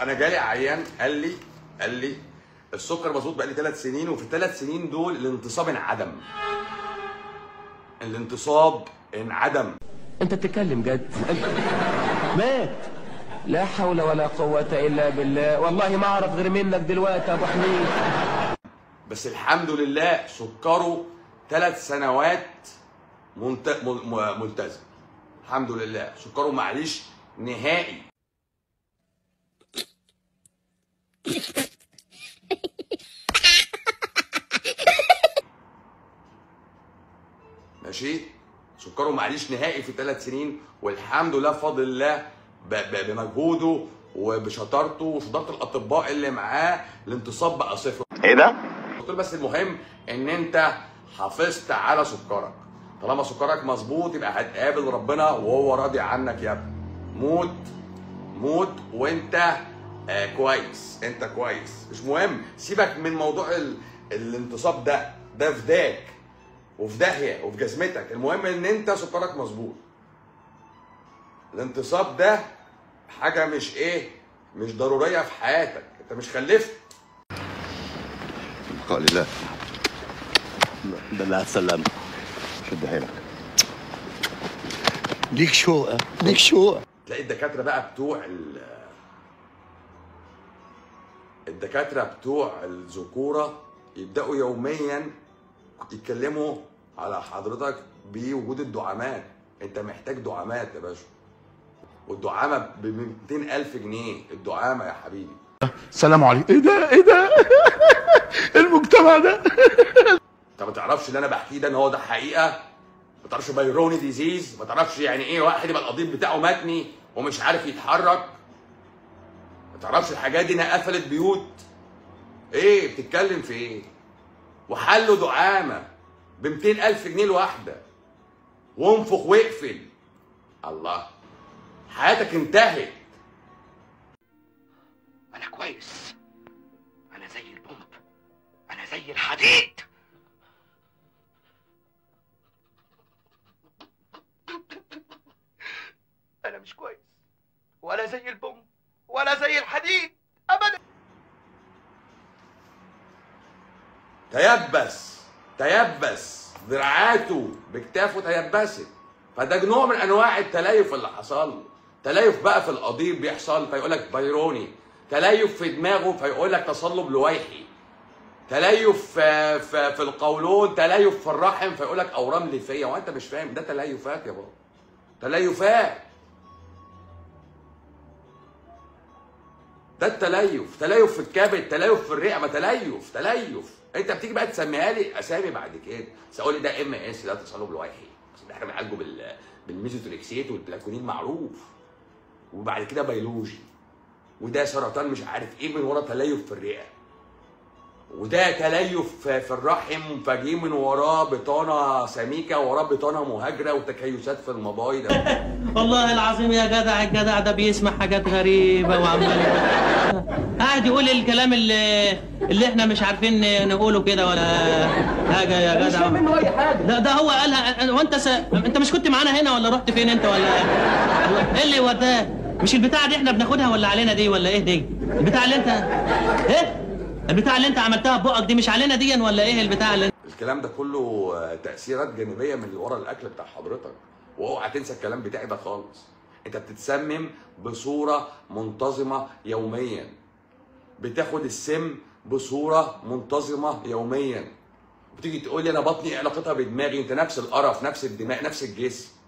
انا جالي عيان قال لي قال لي السكر مظبوط بقالي ثلاث سنين وفي الثلاث سنين دول الانتصاب انعدم الانتصاب انعدم انت بتتكلم جد مات لا حول ولا قوة إلا بالله والله ما أعرف غير منك دلوقتي يا أبو حميد بس الحمد لله سكره ثلاث سنوات منت... م... م... ملتزم الحمد لله سكره معليش نهائي ماشي سكره معليش نهائي في ثلاث سنين والحمد لله بفضل الله ب... ب... بمجهوده وبشطارته وشطاره الاطباء اللي معاه الانتصاب بقى صفر ايه ده؟ قلت له بس المهم ان انت حافظت على سكرك طالما سكرك مظبوط يبقى هتقابل ربنا وهو راضي عنك يا ابني موت موت وانت آه كويس انت كويس مش مهم سيبك من موضوع ال... الانتصاب ده ده في داك وفي داهيه وفي جزمتك المهم ان انت سكرك مظبوط الانتصاب ده حاجه مش ايه مش ضروريه في حياتك انت مش خلفت قال الله بالله السلامة شد حيلك ليك شوقة ليك شوقة تلاقي الدكاتره بقى بتوع ال الدكاتره بتوع الذكوره يبداوا يوميا يتكلموا على حضرتك بوجود الدعامات انت محتاج دعامات يا باشا والدعامه ب 200000 جنيه الدعامه يا حبيبي السلام عليكم ايه ده ايه ده المجتمع ده انت ما تعرفش اللي انا بحكيه ده ان هو ده حقيقه ما تعرفش بايروني ديزيز ما تعرفش يعني ايه واحد يبقى القضيب بتاعه متني ومش عارف يتحرك ما تعرفش الحاجات دي انها قفلت بيوت ايه بتتكلم في ايه وحلوا دعامه ب 200000 جنيه الواحده وانفخ واقفل الله حياتك انتهت انا كويس انا زي البومب انا زي الحديد انا مش كويس ولا زي البومب ولا زي الحديد ابدا تيبس تيبس دراعاته بكتافه تيبست فده نوع من انواع التليف اللي حصل له تليف بقى في القضيب بيحصل فيقول لك بايروني تليف في دماغه فيقول لك تصلب لويحي تليف في, في, في القولون تليف في الرحم فيقول لك اورام ليفيه وانت مش فاهم ده تليفات يا بابا تليفات ده التليف تليف في الكبد تليف في الرئه ما تليف تليف انت بتيجي بقى تسميها لي اسامي بعد كده بس اقول لي ده ام اس ده تصلب لويحي بس ده احنا بنعالجه بال بالميزوتريكسيت والبلاكونين معروف وبعد كده بيولوجي وده سرطان مش عارف ايه من ورا تليف في الرئه وده تليف في الرحم فجيه من وراه بطانه سميكه وراه بطانه مهاجره وتكيسات في المبايض والله العظيم يا جدع الجدع ده بيسمع حاجات غريبة وعمال قاعد يقول الكلام اللي اللي احنا مش عارفين نقوله كده ولا حاجة يا جدع مش منه أي حاجة لا ده هو قالها وأنت س... أنت مش كنت معانا هنا ولا رحت فين أنت ولا إيه اللي وداه؟ مش البتاعة دي احنا بناخدها ولا علينا دي ولا إيه دي؟ البتاعة اللي أنت إيه؟ البتاعة اللي أنت عملتها ببقك دي مش علينا دي ولا إيه البتاعة اللي الكلام ده كله آه، تاثيرات جانبيه من اللي ورا الاكل بتاع حضرتك واوعى تنسى الكلام بتاعي ده خالص انت بتتسمم بصوره منتظمه يوميا بتاخد السم بصوره منتظمه يوميا بتيجي تقول لي انا بطني إيه علاقتها بدماغي انت نفس القرف نفس الدماغ نفس الجسم